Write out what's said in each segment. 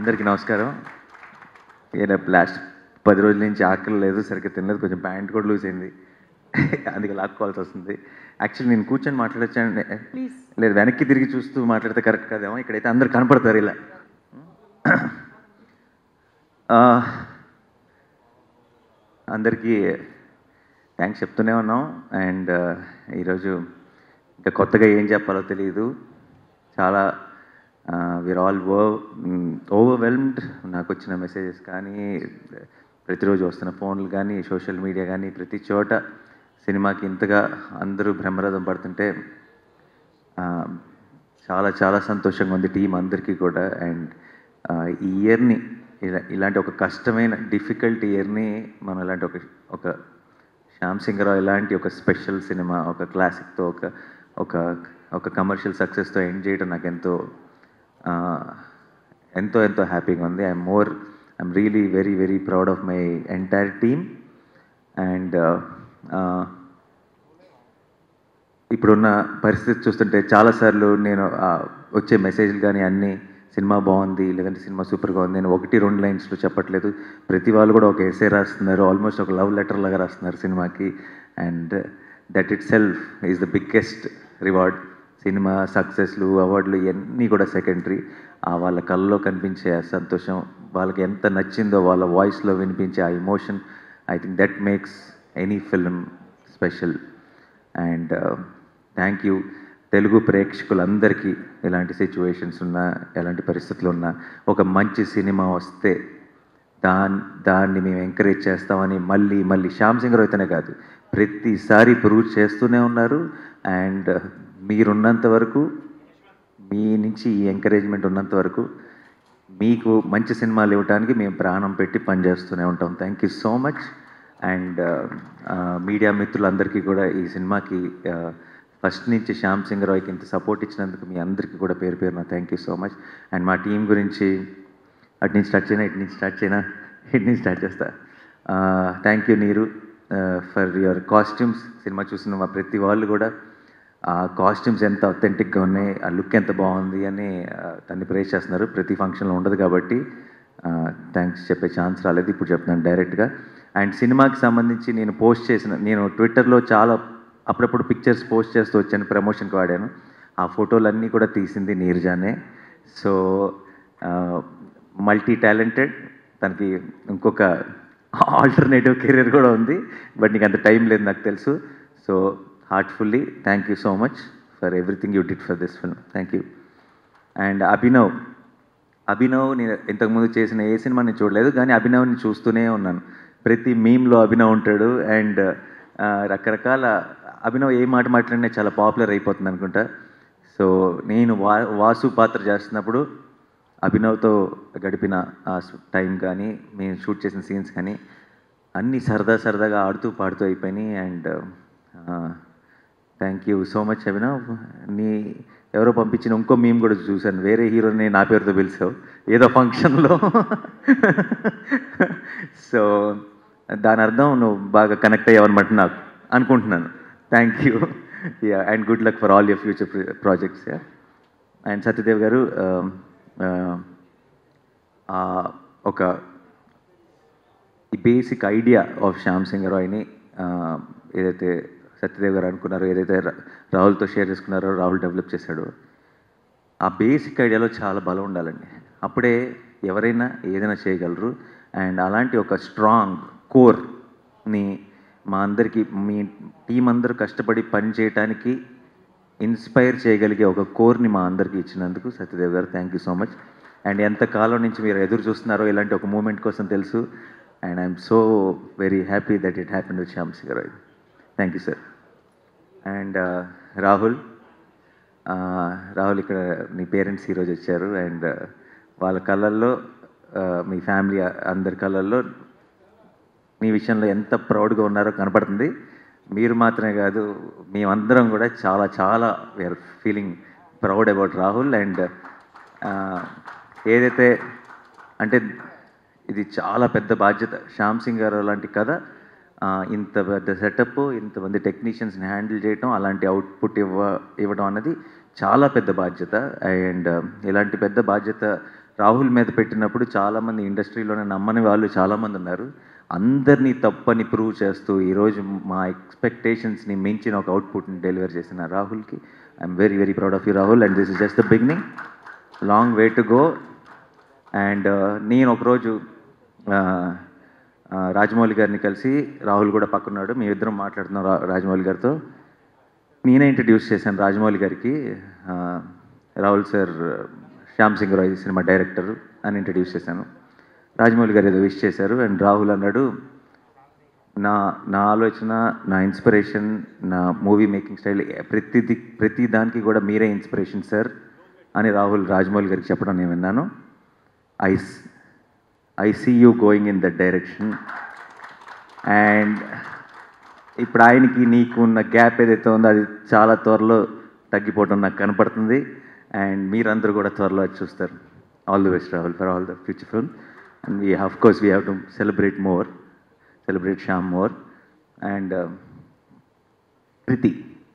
అందరికీ నమస్కారం ఏదో లాస్ట్ పది రోజుల నుంచి ఆకలి లేదు సరిగ్గా తినలేదు కొంచెం ప్యాంట్ కూడా లూజ్ అయింది అందుకే లాక్కోవాల్సి వస్తుంది యాక్చువల్లీ నేను కూర్చొని మాట్లాడొచ్చాను లేదు వెనక్కి తిరిగి చూస్తూ మాట్లాడితే కరెక్ట్ కాదేమో ఇక్కడైతే అందరు కనపడతారు ఇలా ఆ, అందరికీ థ్యాంక్స్ చెప్తూనే ఉన్నాం అండ్ ఈరోజు ఇంకా కొత్తగా ఏం చెప్పాలో తెలియదు చాలా విర్ ఆల్ ఓ ఓవర్వెల్మ్డ్ నాకు వచ్చిన మెసేజెస్ కానీ ప్రతిరోజు వస్తున్న ఫోన్లు కానీ సోషల్ మీడియా కానీ ప్రతి చోట సినిమాకి ఇంతగా అందరూ బ్రహ్మరథం పడుతుంటే ఆ, చాలా చాలా సంతోషంగా ఉంది టీం అందరికీ కూడా అండ్ ఈ ఇయర్ని ఇలా ఇలాంటి ఒక కష్టమైన డిఫికల్ట్ ఇయర్ని మనం ఇలాంటి ఒక ఒక శ్యామ్ సింగరావు ఇలాంటి ఒక స్పెషల్ సినిమా ఒక క్లాసిక్తో ఒక ఒక ఒక కమర్షియల్ సక్సెస్తో ఎండ్ చేయడం నాకు ఎంతో ఆ, ఎంతో ఎంతో హ్యాపీగా ఉంది I'm more I'm really very very proud of my entire team and ఇప్పుడున్న పరిస్థితి చూస్తుంటే చాలాసార్లు నేను ఆ, వచ్చే మెసేజ్లు కానీ అన్నీ సినిమా బాగుంది లేదంటే సినిమా సూపర్గా ఉంది నేను ఒకటి రెండు లైన్స్లో చెప్పట్లేదు ప్రతి వాళ్ళు కూడా ఒక ఎస్ఏ రాస్తున్నారు ఆల్మోస్ట్ ఒక లవ్ లెటర్ లాగా రాస్తున్నారు సినిమాకి and that itself is the biggest reward సినిమా సక్సెస్లు అవార్డులు ఇవన్నీ కూడా సెకండరీ ఆ వాళ్ళ కళ్ళలో కనిపించే ఆ సంతోషం వాళ్ళకి ఎంత నచ్చిందో వాళ్ళ వాయిస్లో వినిపించే ఆ emotion I think that makes any film special and thank you Telugu ప్రేక్షకులందరికీ ఎలాంటి సిచ్యువేషన్స్ ఉన్నా ఎలాంటి పరిస్థితులు ఉన్నా ఒక మంచి సినిమా వస్తే దాన్ దాన్ని మేము ఎంకరేజ్ చేస్తామని మళ్ళీ మళ్ళీ శ్యామ్ సింగ్ అయితేనే కాదు ప్రతిసారి ప్రూవ్ చేస్తూనే ఉన్నారు అండ్ మీరున్నంత వరకు మీ నుంచి ఈ ఎంకరేజ్మెంట్ ఉన్నంత వరకు మీకు మంచి సినిమాలు ఇవ్వడానికి మేము ప్రాణం పెట్టి పనిచేస్తూనే ఉంటాం thank you so much and media మిత్రులందరికీ కూడా ఈ సినిమాకి ఫస్ట్ నుంచి శ్యామ్ సింగ్ రాయ్కి ఇంత సపోర్ట్ ఇచ్చినందుకు మీ అందరికీ కూడా పేరు పేరున thank you so much and మా టీం గురించి అటు నుంచి స్టార్ట్ చేయనా ఇటు నుంచి స్టార్ట్ చేయనా ఇటు నుంచి స్టార్ట్ చేస్తా thank you Neeru for your costumes సినిమా చూసిన మా ప్రతి వాళ్ళు కూడా ఆ కాస్ట్యూమ్స్ ఎంత అథెంటిక్గా ఉన్నాయి ఆ లుక్ ఎంత బాగుంది అని ఆ, దాన్ని ప్రేస్ చేస్తున్నారు ప్రతి ఫంక్షన్లో ఉండదు కాబట్టి థ్యాంక్స్ చెప్పే ఛాన్స్ రాలేదు ఇప్పుడు చెప్తున్నాను డైరెక్ట్గా అండ్ సినిమాకి సంబంధించి నేను పోస్ట్ చేసిన నేను ట్విట్టర్లో చాలా అప్పుడప్పుడు పిక్చర్స్ పోస్ట్ చేస్తూ వచ్చాను ప్రమోషన్కి వాడాను ఆ ఫోటోలన్నీ కూడా తీసింది నీర్జానే సో మల్టీ టాలెంటెడ్ తనకి ఇంకొక ఆల్టర్నేటివ్ కెరీర్ కూడా ఉంది బట్ నీకు అంత టైం లేదు నాకు తెలుసు so heartfully thank you so much for everything you did for this film thank you and Abhinav Abhinav నేను ఇంతకుముందు చేసిన ఏ సినిమా నేను చూడలేదు కానీ అభినవ్ని చూస్తూనే ఉన్నాను ప్రతి మీమ్లో అభినవ్ ఉంటాడు అండ్ రకరకాల అభినవ్ ఏ మాట మాట్లాడినా చాలా పాపులర్ అయిపోతుంది అనుకుంటా సో నేను వా వాసు పాత్ర చేస్తున్నప్పుడు అభినవ్తో గడిపిన ఆ టైం కానీ మేము షూట్ చేసిన సీన్స్ కానీ అన్నీ సరదా సరదాగా ఆడుతూ పాడుతూ అయిపోయినాయి and thank you so much Abhinav నీ ఎవరో పంపించిన ఇంకో మేము కూడా చూశాను వేరే హీరోని నా పేరుతో పిలిచావు ఏదో ఫంక్షన్లో సో దాని అర్థం నువ్వు బాగా కనెక్ట్ అయ్యావన్నమాట నాకు అనుకుంటున్నాను thank you yeah and good luck for all your future projects yeah and Satyadev గారు um, uh, ఆ ఒక ఈ basic idea of Shyam Singh రాయ్ని ఏదైతే సత్యదేవ్ గారు అనుకున్నారో ఏదైతే రా- రాహుల్తో షేర్ చేసుకున్నారో రాహుల్ డెవలప్ చేశాడో ఆ బేసిక్ ఐడియాలో చాలా బలం ఉండాలండి అప్పుడే ఎవరైనా ఏదైనా చేయగలరు అండ్ అలాంటి ఒక స్ట్రాంగ్ కోర్ని మా అందరికీ మీ టీం అందరూ కష్టపడి పని చేయడానికి ఇన్స్పైర్ చేయగలిగే ఒక కోర్ని మా అందరికీ ఇచ్చినందుకు సత్యదేవ్ గారు thank you so much and ఎంత కాలం నుంచి మీరు ఎదురు చూస్తున్నారో ఇలాంటి ఒక మూమెంట్ కోసం తెలుసు and I'm so very happy that it happen with Shyam Singh Roy thank you sir and Rahul ఆ, రాహుల్ ఇక్కడ మీ పేరెంట్స్ ఈరోజు వచ్చారు అండ్ వాళ్ళ కళ్ళల్లో ఆ, మీ ఫ్యామిలీ అందరి కళ్ళల్లో మీ విషయంలో ఎంత ప్రౌడ్గా ఉన్నారో కనపడుతుంది మీరు మాత్రమే కాదు మేమందరం కూడా చాలా చాలా we're feeling proud about Rahul and ఏదైతే అంటే ఇది చాలా పెద్ద బాధ్యత శ్యామ్ సింగ్ గారు లాంటి కథ ఆ, ఇంత పెద్ద సెటప్ ఇంతమంది టెక్నీషియన్స్ని హ్యాండిల్ చేయటం అలాంటి అవుట్పుట్ ఇవ్వ ఇవ్వడం అన్నది చాలా పెద్ద బాధ్యత అండ్ ఇలాంటి పెద్ద బాధ్యత రాహుల్ మీద పెట్టినప్పుడు చాలామంది ఇండస్ట్రీలోనే నమ్మని వాళ్ళు చాలామంది ఉన్నారు అందరినీ తప్పని ప్రూవ్ చేస్తూ ఈరోజు మా ఎక్స్పెక్టేషన్స్ని మించిన ఒక అవుట్పుట్ని డెలివర్ చేసిన రాహుల్కి I'm very very proud of you Rahul and this is just the beginning long way to go and నేను ఒకరోజు ఆ, ఆ, రాజమౌళి గారిని కలిసి రాహుల్ కూడా పక్కన్నాడు మేమిద్దరం మాట్లాడుతున్నాం రా రాజమౌళి గారితో నేనే ఇంట్రడ్యూస్ చేశాను రాజమౌళి గారికి ఆ, రాహుల్ సార్ శ్యామ్ సింగ్ రాయ్ సినిమా డైరెక్టర్ అని ఇంట్రడ్యూస్ చేశాను రాజమౌళి గారు ఏదో విష్ చేశారు అండ్ రాహుల్ అన్నాడు నా నా ఆలోచన నా ఇన్స్పిరేషన్ నా మూవీ మేకింగ్ స్టైల్ ప్రతిది ప్రతి దానికి కూడా మీరే ఇన్స్పిరేషన్ సార్ అని రాహుల్ రాజమౌళి గారికి చెప్పడం నేను విన్నాను I I see you going in that direction and ఇప్పుడు ఆయనకి నీకు ఉన్న గ్యాప్ ఏదైతే ఉందో అది చాలా త్వరలో తగ్గిపోవడం నాకు కనపడుతుంది అండ్ మీరందరూ కూడా త్వరలో అది చూస్తారు all the best Rahul for all the future film and we of course we have to celebrate more celebrate Shyam more and Preeti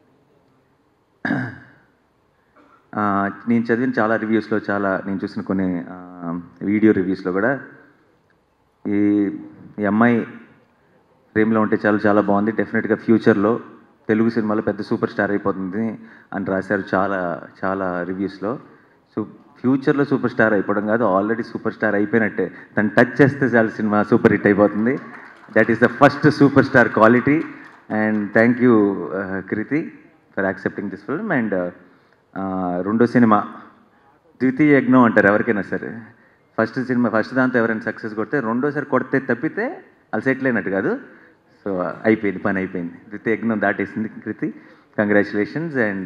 ఆ, నేను చదివిన చాలా రివ్యూస్లో చాలా నేను చూసిన కొన్ని వీడియో రివ్యూస్లో కూడా ఈ ఈ అమ్మాయి ఫ్రేమ్లో ఉంటే చాలా చాలా బాగుంది డెఫినెట్గా ఫ్యూచర్లో తెలుగు సినిమాలో పెద్ద సూపర్ స్టార్ అయిపోతుంది అని రాశారు చాలా చాలా రివ్యూస్లో సో ఫ్యూచర్లో సూపర్ స్టార్ అయిపోవడం కాదు ఆల్రెడీ సూపర్ స్టార్ అయిపోయినట్టే తను టచ్ చేస్తే చాలా సినిమా సూపర్ హిట్ అయిపోతుంది that is the first superstar quality and thank you Krithi for accepting this film and రెండో సినిమా ద్వితీయ యజ్ఞం అంటారు ఎవరికైనా సరే ఫస్ట్ సినిమా ఫస్ట్ దాంతో ఎవరైనా సక్సెస్ కొడితే రెండోసారి కొడితే తప్పితే అది సెటిల్ అయినట్టు కాదు సో అయిపోయింది పని అయిపోయింది ద్వితీయ యజ్ఞం దాటేసింది కృతి కంగ్రాచులేషన్స్ అండ్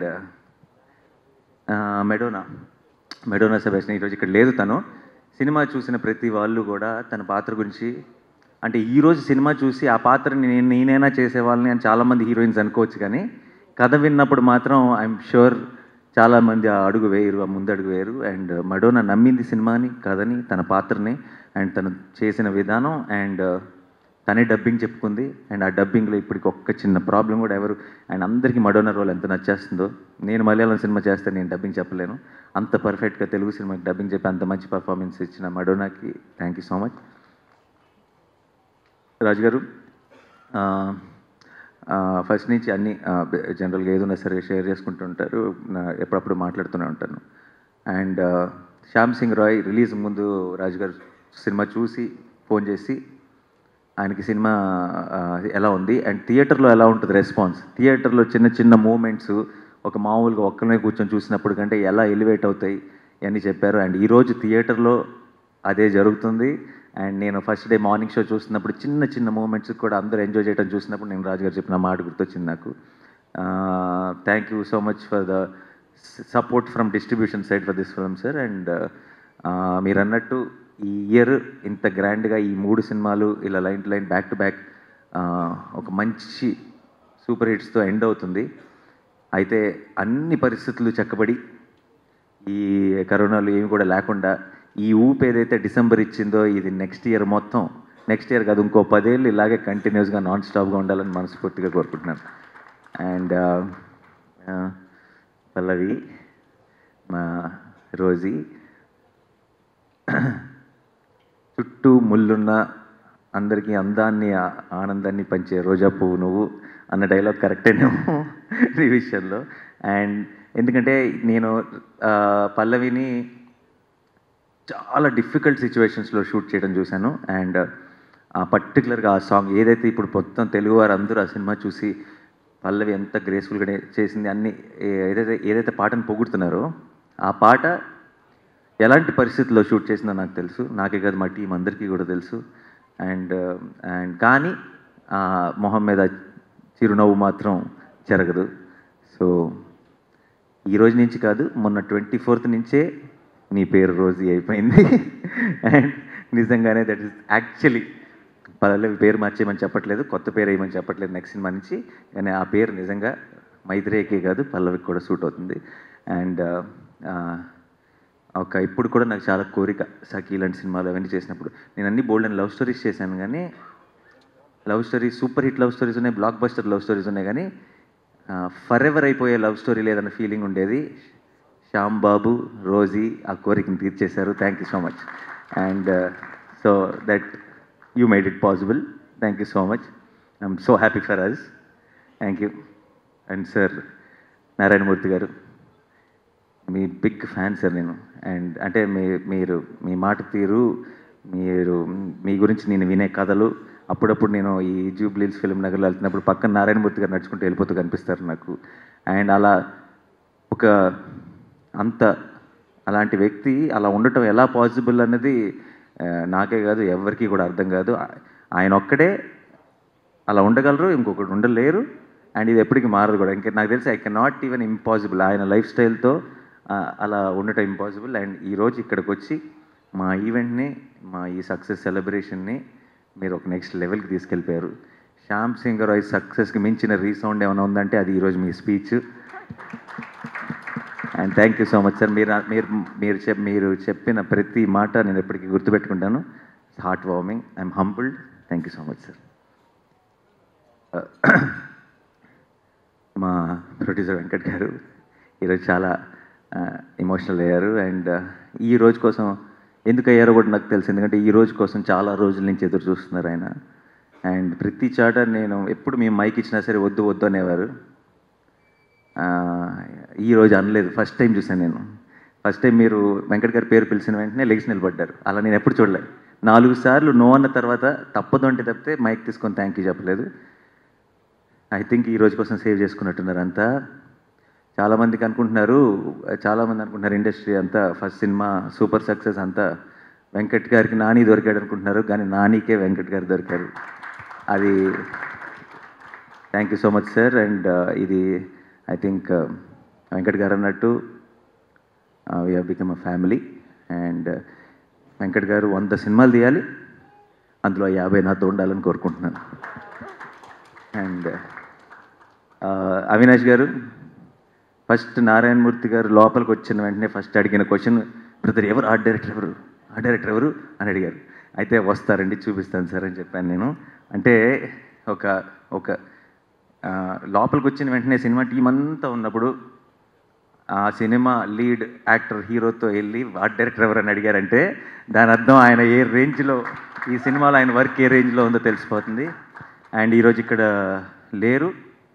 మెడోనా మెడోనా సెబాస్టియన్ ఈరోజు ఇక్కడ లేదు తను సినిమా చూసిన ప్రతి వాళ్ళు కూడా తన పాత్ర గురించి అంటే ఈరోజు సినిమా చూసి ఆ పాత్రని నేను నేనైనా చేసేవాళ్ళని అని చాలామంది హీరోయిన్స్ అనుకోవచ్చు కానీ కథ విన్నప్పుడు మాత్రం ఐఎమ్ షూర్ చాలామంది ఆ అడుగు వేయరు ఆ ముందు అడుగు వేయరు అండ్ మడోనా నమ్మింది సినిమాని కథని తన పాత్రని అండ్ తను చేసిన విధానం అండ్ తనే డబ్బింగ్ చెప్పుకుంది అండ్ ఆ డబ్బింగ్లో ఇప్పటికి ఒక్క చిన్న ప్రాబ్లం కూడా ఎవరు అండ్ అందరికీ మడోనా రోల్ ఎంత నచ్చేస్తుందో నేను మలయాళం సినిమా చేస్తే నేను డబ్బింగ్ చెప్పలేను అంత పర్ఫెక్ట్గా తెలుగు సినిమాకి డబ్బింగ్ చెప్పి అంత మంచి పర్ఫార్మెన్స్ ఇచ్చిన మడోనాకి thank you so much Raju గారు ఫస్ట్ నుంచి అన్ని జనరల్గా ఏదైనా సరే షేర్ చేసుకుంటుంటారు నా- ఎప్పుడప్పుడు మాట్లాడుతూనే ఉంటాను అండ్ శ్యామ్ సింగ్ రాయ్ రిలీజ్ ముందు రాజు గారు సినిమా చూసి ఫోన్ చేసి ఆయనకి సినిమా ఆ, ఎలా ఉంది అండ్ థియేటర్లో ఎలా ఉంటుంది రెస్పాన్స్ థియేటర్లో చిన్న చిన్న మూమెంట్స్ ఒక మామూలుగా ఒక్కరినే కూర్చొని చూసినప్పుడు కంటే ఎలా ఎలివేట్ అవుతాయి అని చెప్పారు అండ్ ఈరోజు థియేటర్లో అదే జరుగుతుంది అండ్ నేను ఫస్ట్ డే మార్నింగ్ షో చూస్తున్నప్పుడు చిన్న చిన్న మూమెంట్స్ కూడా అందరూ ఎంజాయ్ చేయడం చూసినప్పుడు నేను రాజు గారు చెప్పిన మాట గుర్తొచ్చింది నాకు thank you so much for the support from distribution side for this film sir and మీరు అన్నట్టు ఈ ఇయర్ ఇంత గ్రాండ్గా ఈ మూడు సినిమాలు ఇలా line to line back to back ఒక మంచి సూపర్ హిట్స్తో ఎండ్ అవుతుంది అయితే అన్ని పరిస్థితులు చక్కబడి ఈ కరోనాలు ఏమి కూడా లేకుండా ఈ ఊపు ఏదైతే డిసెంబర్ ఇచ్చిందో ఇది నెక్స్ట్ ఇయర్ మొత్తం నెక్స్ట్ ఇయర్ కాదు ఇంకో పదేళ్ళు ఇలాగే కంటిన్యూస్గా నాన్ స్టాప్గా ఉండాలని మనస్ఫూర్తిగా కోరుకుంటున్నాను అండ్ పల్లవి మా రోజీ చుట్టూ ముళ్ళున్న అందరికీ అందాన్ని ఆ- ఆనందాన్ని పంచే రోజా పువ్వు నువ్వు అన్న డైలాగ్ కరెక్టేనేమో ఈ విషయంలో అండ్ ఎందుకంటే నేను ఆ, పల్లవిని చాలా డిఫికల్ట్ సిచ్యువేషన్స్లో షూట్ చేయడం చూశాను అండ్ పర్టికులర్గా ఆ సాంగ్ ఏదైతే ఇప్పుడు మొత్తం తెలుగు వారు అందరూ ఆ సినిమా చూసి పల్లవి ఎంత గ్రేస్ఫుల్గా చేసింది అన్ని ఏ- ఏదైతే ఏదైతే పాటను పొగుడుతున్నారో ఆ పాట ఎలాంటి పరిస్థితుల్లో షూట్ చేసిందో నాకు తెలుసు నాకే కాదు మా టీం అందరికీ కూడా తెలుసు అండ్ అండ్ కానీ ఆ మొహం మీద చిరునవ్వు మాత్రం జరగదు సో ఈ రోజు నుంచి కాదు మొన్న ట్వంటీ ఫోర్త్ నుంచే నీ పేరు రోజీ అయిపోయింది అండ్ నిజంగానే దట్ ఇస్ యాక్చువల్లీ పల్లవి పేరు మార్చేయమని చెప్పట్లేదు కొత్త పేరు వేయమని చెప్పట్లేదు నెక్స్ట్ సినిమా నుంచి కానీ ఆ పేరు నిజంగా మైత్రేయకే కాదు పల్లవికి కూడా సూట్ అవుతుంది అండ్ ఒక ఇప్పుడు కూడా నాకు చాలా కోరిక సఖీ ఇలాంటి సినిమాలు అవన్నీ చేసినప్పుడు నేను అన్ని బోల్డ్ అండ్ లవ్ స్టోరీస్ చేశాను కానీ love stories super hit love stories ఉన్నాయి బ్లాక్ బస్టర్ లవ్ స్టోరీస్ ఉన్నాయి కానీ ఫర్ ఎవర్ అయిపోయే లవ్ స్టోరీ లేదన్న ఫీలింగ్ ఉండేది శ్యామ్ బాబు రోజీ ఆ కోరికని తీర్చేశారు thank you so much and so that you made it possible thank you so much I'm so happy for us thank you and sir Narayanamurthy గారు మీ బిగ్ ఫ్యాన్ సార్ నేను and అంటే మీ మీరు మీ మాట తీరు మీరు మీ గురించి నేను వినే కథలు అప్పుడప్పుడు నేను ఈ జూబ్లీల్స్ ఫిల్మ్ నగర్లో వెళ్తున్నప్పుడు పక్కన నారాయణమూర్తి గారు నడుచుకుంటూ వెళ్ళిపోతూ కనిపిస్తారు నాకు అండ్ అలా ఒక అంత అలాంటి వ్యక్తి అలా ఉండటం ఎలా పాసిబుల్ అన్నది ఆ, నాకే కాదు ఎవరికి కూడా అర్థం కాదు ఆ- ఆయన ఒక్కడే అలా ఉండగలరు ఇంకొకటి ఉండలేరు అండ్ ఇది ఎప్పటికీ మారదు కూడా ఇంకా నాకు తెలిసి I can not even impossible ఆయన లైఫ్ స్టైల్తో అలా ఉండటం ఇంపాసిబుల్ అండ్ ఈరోజు ఇక్కడికి వచ్చి మా ఈవెంట్ని మా ఈ సక్సెస్ సెలబ్రేషన్ని మీరు ఒక నెక్స్ట్ లెవెల్కి తీసుకెళ్ళిపోయారు శ్యామ్ సింగ్ రాయ్ సక్సెస్కి మించిన రీసౌండ్ ఏమైనా ఉందంటే అది ఈరోజు మీ speech and thank you so much sir మీరు మీరు మీరు చెప్ మీరు చెప్పిన ప్రతి మాట నేను ఎప్పటికీ గుర్తుపెట్టుకుంటాను heart warming I'm humbled thank you so much sir మా ప్రొడ్యూసర్ వెంకట్ గారు ఈరోజు చాలా ఎమోషనల్ అయ్యారు అండ్ ఈ రోజు కోసం ఎందుకు అయ్యారో కూడా నాకు తెలుసు ఎందుకంటే ఈ రోజు కోసం చాలా రోజుల నుంచి ఎదురు చూస్తున్నారు ఆయన అండ్ ప్రతి చాట నేను ఎప్పుడు మేము మైక్ ఇచ్చినా సరే వద్దు వద్దు అనేవారు ఆ, ఈ రోజు అనలేదు ఫస్ట్ టైం చూశాను నేను ఫస్ట్ టైం మీరు వెంకట్ గారి పేరు పిలిచిన వెంటనే లెగిసి నిలబడ్డారు అలా నేను ఎప్పుడు చూడలేదు నాలుగు సార్లు నో అన్న తర్వాత తప్పదు అంటే తప్పితే మైక్ తీసుకొని థ్యాంక్ యూ చెప్పలేదు ఐ థింక్ ఈ రోజు కోసం సేవ్ చేసుకున్నట్టున్నారు అంతా చాలామందికి అనుకుంటున్నారు చాలామంది అనుకుంటున్నారు ఇండస్ట్రీ అంతా ఫస్ట్ సినిమా సూపర్ సక్సెస్ అంతా వెంకట్ గారికి నాని దొరికాడు అనుకుంటున్నారు కానీ నానికే వెంకట్ గారు దొరికారు అది thank you so much sir and ఇది ఐ థింక్ వెంకట్ గారు అన్నట్టు we have become a family and Venkat garu వంద సినిమాలు తీయాలి అందులో యాభై నాతో ఉండాలని కోరుకుంటున్నాను అండ్ అవినాష్ గారు ఫస్ట్ నారాయణమూర్తి గారు లోపలికి వచ్చిన వెంటనే ఫస్ట్ అడిగిన క్వశ్చన్ బ్రదర్ ఎవరు ఆర్ట్ డైరెక్టర్ ఎవరు ఆర్ట్ డైరెక్టర్ ఎవరు అని అడిగారు అయితే వస్తారండి చూపిస్తాను సార్ అని చెప్పాను నేను అంటే ఒక ఒక ఆ, లోపలికి వచ్చిన వెంటనే సినిమా టీం అంతా ఉన్నప్పుడు ఆ సినిమా లీడ్ యాక్టర్ హీరోతో వెళ్ళి ఆర్ట్ డైరెక్టర్ ఎవరని అడిగారంటే దాని అర్థం ఆయన ఏ రేంజ్లో ఈ సినిమాలో ఆయన వర్క్ ఏ రేంజ్లో ఉందో తెలిసిపోతుంది అండ్ ఈరోజు ఇక్కడ లేరు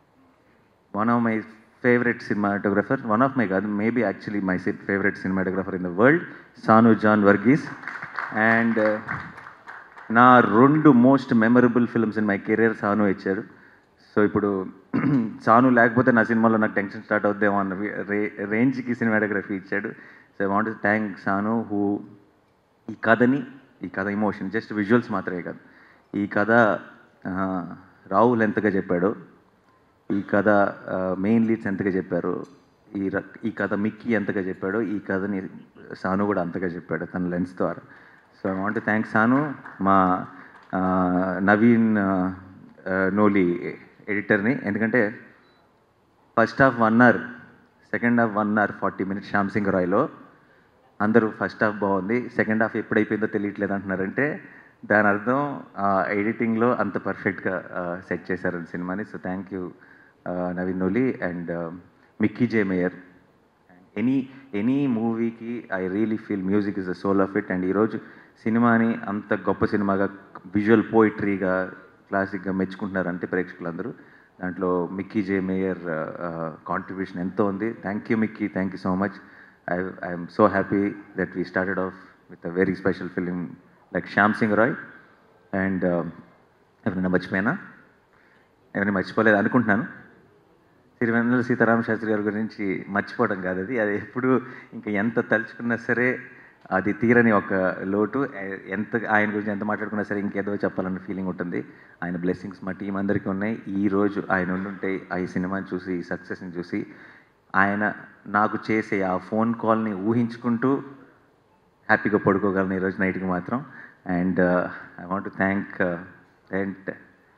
one of my favourite cinematographer one of my కాదు maybe actually my favourite cinematographer in the world Sanu John Varghese and నా రెండు most memorable films in my career Sanu ఇచ్చారు సో ఇప్పుడు సాను లేకపోతే నా సినిమాలో నాకు టెన్షన్ స్టార్ట్ అవుద్దేమో అన్న రే రేంజ్కి సినిమాటోగ్రఫీ ఇచ్చాడు so I want thank Sanu who ఈ కథని ఈ కథ ఇమోషన్ జస్ట్ విజువల్స్ మాత్రమే కాదు ఈ కథ ఆ, రాహుల్ ఎంతగా చెప్పాడో ఈ కథ మెయిన్ లీడ్స్ ఎంతగా చెప్పారు ఈ ర- ఈ కథ మిక్కీ ఎంతగా చెప్పాడో ఈ కథని సాను కూడా అంతగా చెప్పాడు తన లెన్స్ ద్వారా so I want thank Sanu మా ఆ, నవీన్ ఆ, ఆ, నోలి ఎడిటర్ని ఎందుకంటే first half one hour second half one hour forty minutes Shyam Singha రాయ్లో అందరూ ఫస్ట్ హాఫ్ బాగుంది సెకండ్ హాఫ్ ఎప్పుడైపోయిందో తెలియట్లేదు అంటున్నారంటే దాని అర్థం ఎడిటింగ్లో అంత పర్ఫెక్ట్గా సెట్ చేశారు సినిమాని so thank you Naveen Nooli and Mickey J Meyer any any మూవీకి I really feel music is the soul of it and ఈరోజు సినిమాని అంత గొప్ప సినిమాగా విజువల్ పోయిటరీగా క్లాసిక్గా మెచ్చుకుంటున్నారంటే ప్రేక్షకులందరూ దాంట్లో మిక్కీ జే మేయర్ కాంట్రిబ్యూషన్ ఎంతో ఉంది thank you Mickey thank you so much I I'm so happy that we started off with a very special film like Shyam Singh Roy and ఎవరైనా మర్చిపోయినా ఎవరైనా మర్చిపోలేదు అనుకుంటున్నాను తిరువెన్నెల సీతారామ శాస్త్రి గారి గురించి మర్చిపోవడం కాదు అది అది ఎప్పుడు ఇంకా ఎంత తలుచుకున్నా సరే అది తీరని ఒక లోటు ఎ- ఎంత ఆయన గురించి ఎంత మాట్లాడుకున్నా సరే ఇంకేదో చెప్పాలన్న ఫీలింగ్ ఉంటుంది ఆయన బ్లెస్సింగ్స్ మా టీం అందరికీ ఉన్నాయి ఈ రోజు ఆయన ఉండుంటే ఆ ఈ సినిమాని చూసి ఈ సక్సెస్ని చూసి ఆయన నాకు చేసే ఆ ఫోన్ కాల్ని ఊహించుకుంటూ హ్యాపీగా పడుకోగలను ఈరోజు నైట్కి మాత్రం and I want to thank and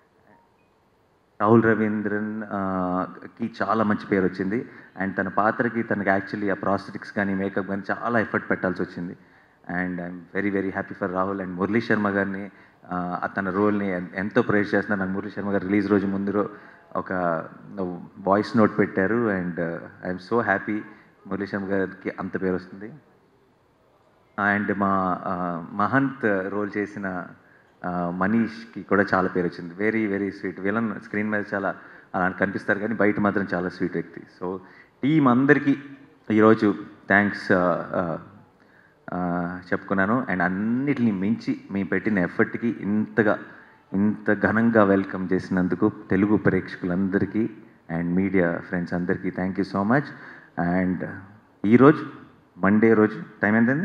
Rahul Ravindran ఆ, కి చాలా మంచి పేరు వచ్చింది అండ్ తన పాత్రకి తనకి యాక్చువల్లీ ఆ ప్రాస్థెటిక్స్ కానీ మేకప్ కానీ చాలా ఎఫర్ట్ పెట్టాల్సి వచ్చింది and I'm very very happy for Rahul and Murali Sharma గారిని ఆ, తన రోల్ని ఎంతో ప్రేస్ చేస్తున్నారు నాకు మురళీ శర్మ గారు రిలీజ్ రోజు ముందు రో- ఒక వాయిస్ నోట్ పెట్టారు and I'm so happy Murali Shyam గారికి అంత పేరు వస్తుంది అండ్ మా ఆ, మహంత్ రోల్ చేసిన ఆ, మనీష్కి కూడా చాలా పేరు వచ్చింది very very sweet villain screen మీద చాలా అలా కనిపిస్తారు కానీ బయట మాత్రం చాలా స్వీట్ వ్యక్తి సో టీం అందరికీ ఈరోజు థ్యాంక్స్ చెప్పుకున్నాను అండ్ అన్నిటిని మించి మేము పెట్టిన ఎఫర్ట్కి ఇంతగా ఇంత ఘనంగా వెల్కమ్ చేసినందుకు తెలుగు ప్రేక్షకులందరికీ అండ్ మీడియా ఫ్రెండ్స్ అందరికీ thank you so much and ఈరోజు మండే రోజు టైం ఎంతండి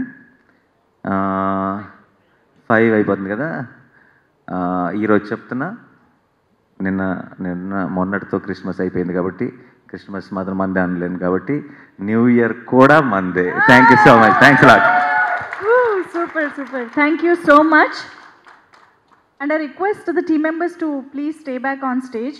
ఫైవ్ అయిపోతుంది కదా ఆ, ఈరోజు చెప్తున్నా నిన్న నిన్న మొన్నటితో క్రిస్మస్ అయిపోయింది కాబట్టి క్రిస్మస్ మాత్రం మందే అనలేను కాబట్టి న్యూ ఇయర్ కూడా Monday thank you so much thanks lot super, super. Thank you so much. And I request the team members to please stay back on stage.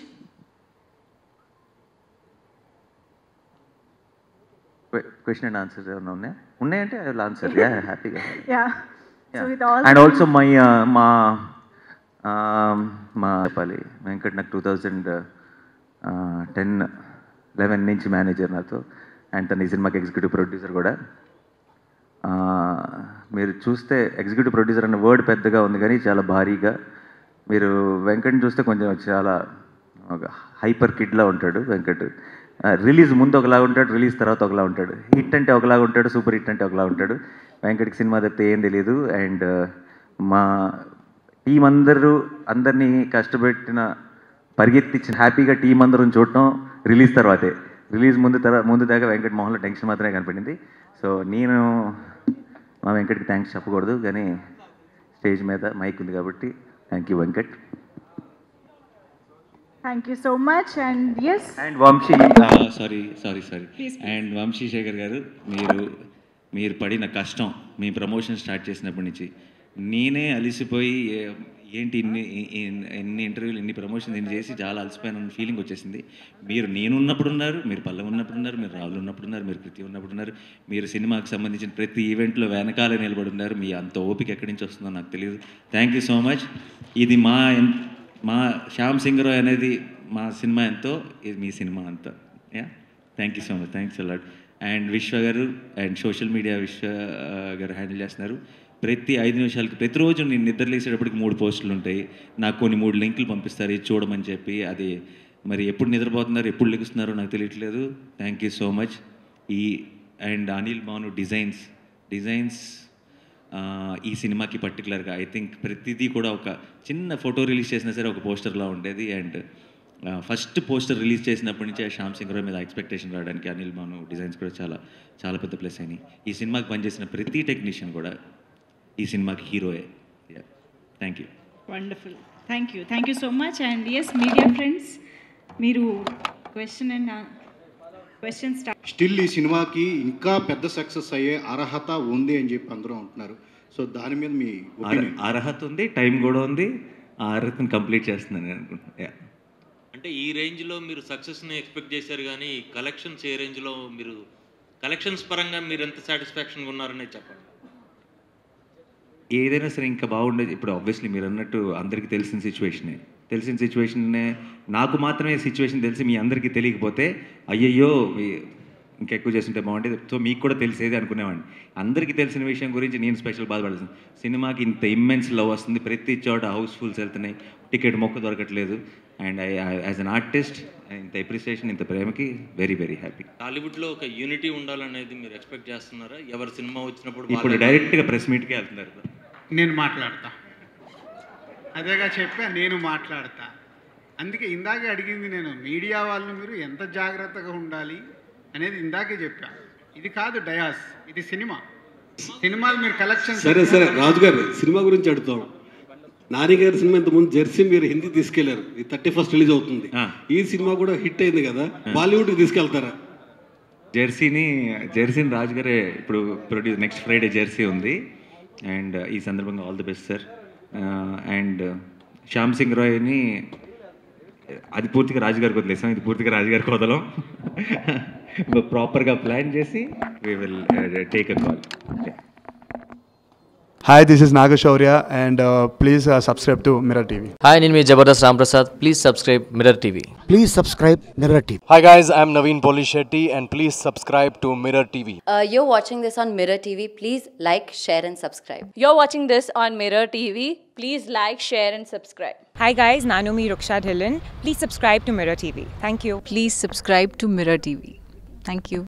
Question and answers ఏమైనా ఉన్నాయా ఉన్నాయంటే I will answer yeah హ్యాపీగా Yeah. So with all and the- also my మా um, మా చెప్పాలి వెంకట్ నాకు two thousand ten eleven నుంచి manager నాతో అండ్ తన ఈ సినిమాకి ఎగ్జిక్యూటివ్ ప్రొడ్యూసర్ కూడా ఆ, మీరు చూస్తే ఎగ్జిక్యూటివ్ ప్రొడ్యూసర్ అన్న వర్డ్ పెద్దగా ఉంది కానీ చాలా భారీగా మీరు వెంకట్ని చూస్తే కొంచెం చాలా ఒక హైపర్ కిడ్లా ఉంటాడు వెంకట్ రిలీజ్ ముందు ఒకలా ఉంటాడు రిలీజ్ తర్వాత ఒకలా ఉంటాడు హిట్ అంటే ఒకలా ఉంటాడు సూపర్ హిట్ అంటే ఒకలా ఉంటాడు వెంకట్కి సినిమా తప్పితే ఏం తెలియదు అండ్ మా టీం అందరూ అందరినీ కష్టపెట్టిన పరిగెత్తించిన హ్యాపీగా టీం అందరం చూడటం రిలీజ్ తర్వాతే రిలీజ్ ముందు తర్వాత ముందు దాకా వెంకట్ మోహన్లో టెన్షన్ మాత్రమే కనపడింది సో నేను మా వెంకట్కి థ్యాంక్స్ చెప్పకూడదు కానీ స్టేజ్ మీద మైక్ ఉంది కాబట్టి thank you Venkat Thank you so much. And yes, and Vamsi sorry sorry sorry and Vamsi Shekar garu మీరు మీరు పడిన కష్టం మీ ప్రమోషన్ స్టార్ట్ చేసినప్పటి నుంచి నేనే అలిసిపోయి ఏ- ఏంటి ఇన్ని ఇ- ఇ- ఎన్ని ఇంటర్వ్యూలు ఎన్ని ప్రమోషన్ ఇన్ని చేసి చాలా అలసిపోయిన ఫీలింగ్ వచ్చేసింది మీరు నేను ఉన్నప్పుడు ఉన్నారు మీరు పల్లె ఉన్నప్పుడు ఉన్నారు మీరు రాళ్ళు ఉన్నప్పుడు ఉన్నారు మీరు కృతి ఉన్నప్పుడు ఉన్నారు మీరు సినిమాకి సంబంధించిన ప్రతి ఈవెంట్లో వెనకాల నిలబడి ఉన్నారు మీ అంత ఓపిక ఎక్కడి నుంచి వస్తుందో నాకు తెలియదు థ్యాంక్ యూ సో మచ్ ఇది మా ఎన్- మా శ్యామ్ సింగ్ రాయ్ అనేది మా సినిమా ఎంతో ఇది మీ సినిమా అంతా yeah thank you so much thanks a lot and Vishwa garu and social media విశ్వ ఆ, గారు హ్యాండిల్ చేస్తున్నారు ప్రతి ఐదు నిమిషాలకి ప్రతిరోజు నేను నిద్రలేసేటప్పటికి మూడు పోస్టులు ఉంటాయి నాకు కొన్ని మూడు లింకులు పంపిస్తారు ఇది చూడమని చెప్పి అది మరి ఎప్పుడు నిద్రపోతున్నారు ఎప్పుడు లెగుస్తున్నారో నాకు తెలియట్లేదు థ్యాంక్ యూ సో మచ్ ఈ and Anil Bhanu designs designs ఆ, ఈ సినిమాకి పర్టికులర్గా ఐ థింక్ ప్రతిదీ కూడా ఒక చిన్న ఫోటో రిలీజ్ చేసినా సరే ఒక పోస్టర్లా ఉండేది అండ్ ఫస్ట్ పోస్టర్ రిలీజ్ చేసినప్పటి నుంచి ఆ శ్యామ్ సింగ్ రాయ్ మీద ఎక్స్పెక్టేషన్ రావడానికి అనిల్ మాను డిజైన్స్ కూడా చాలా చాలా పెద్ద ప్లస్ అయినాయి ఈ సినిమాకి పనిచేసిన ప్రతి టెక్నీషియన్ కూడా ఈ సినిమాకి హీరోయే thank you wonderful thank you thank you so much and yes media friends మీరు question and question start still ఈ సినిమాకి ఇంకా పెద్ద సక్సెస్ అయ్యే అర్హత ఉంది అని చెప్పి అందరూ అంటున్నారు సో దాని మీద మీ ఒపీనియన్ అర్హత ఉంది టైం కూడా ఉంది ఆ అర్హతను కంప్లీట్ చేస్తున్నాను నేను అనుకుంటున్నాను Yeah. అంటే ఈ రేంజ్లో మీరు సక్సెస్ని ఎక్స్పెక్ట్ చేశారు కానీ కలెక్షన్స్ ఏ రేంజ్లో మీరు కలెక్షన్స్ పరంగా మీరు ఎంత సాటిస్ఫాక్షన్గా ఉన్నారనేది చెప్పండి ఏదైనా సరే ఇంకా బాగుండేది ఇప్పుడు ఆబ్వియస్లీ మీరు అన్నట్టు అందరికీ తెలిసిన సిచ్యువేషనే తెలిసిన సిచ్యువేషన్నే నాకు మాత్రమే సిచ్యువేషన్ తెలిసి మీ అందరికీ తెలియకపోతే అయ్యయ్యో మీ- ఇంకెక్కువ చేస్తుంటే బాగుండేది సో మీకు కూడా తెలిసేది అనుకునేవాడిని అందరికీ తెలిసిన విషయం గురించి నేను స్పెషల్ బాధపడుతుంది సినిమాకి ఇంత ఇమ్మెన్స్ లవ్ వస్తుంది ప్రతి చోట హౌస్ఫుల్స్ వెళ్తున్నాయి టికెట్ మొక్క దొరకట్లేదు and I as an artist ఇంత ఎప్రిసియేషన్ ఇంత ప్రేమకి వెరీ వెరీ హ్యాపీ టాలీవుడ్లో ఒక యూనిటీ ఉండాలనేది మీరు ఎక్స్పెక్ట్ చేస్తున్నారా ఎవరి సినిమా వచ్చినప్పుడు ఇప్పుడు వాళ్ళే- డైరెక్ట్గా ప్రెస్ మీట్కే వెళ్తున్నారు నేను మాట్లాడతా అదేగా చెప్పా నేను మాట్లాడతా అందుకే ఇందాకే అడిగింది నేను మీడియా వాళ్ళు మీరు ఎంత జాగ్రత్తగా ఉండాలి అనేది ఇందాకే చెప్పా ఇది కాదు డయాస్ ఇది సినిమా సినిమాలు మీరు కలెక్షన్ సరే సరే రాజు గారు సినిమా గురించి అడుగుతాం నాని గారి సినిమా ఇంతకుముందు జెర్సీ మీరు హిందీ తీసుకెళ్లారు ఈ థర్టీ ఫస్ట్ రిలీజ్ అవుతుంది ఆ. ఈ సినిమా కూడా హిట్ అయింది కదా బాలీవుడ్కి తీసుకెళ్తారా జెర్సీని జెర్సీని రాజు గారే ఇప్పుడు ప్రొడ్యూస్ నెక్స్ట్ ఫ్రైడే జెర్సీ ఉంది అండ్ ఈ సందర్భంగా all the best sir and Shyam Singh రాయ్ని అది పూర్తిగా రాజు గారికి వదిలేసాం ఇది పూర్తిగా రాజు గారికి వదలం ప్రాపర్గా ప్లాన్ చేసి we will take a call Hi, this is Nagashaurya, and uh, please uh, subscribe to Mirror TV. Hi నేను మీ Jabardasth Ramprasad please subscribe Mirror TV Please subscribe Mirror TV. Hi guys, I'm Naveen Polishetty and please subscribe to Mirror TV. Uh, you're watching this on Mirror TV. Please like, share, and subscribe. You're watching this on Mirror TV. Please like, share, and subscribe. Hi guys, Nanumi Ruksha Dhillon. Please subscribe to Mirror TV. Thank you. Please subscribe to Mirror TV. Thank you.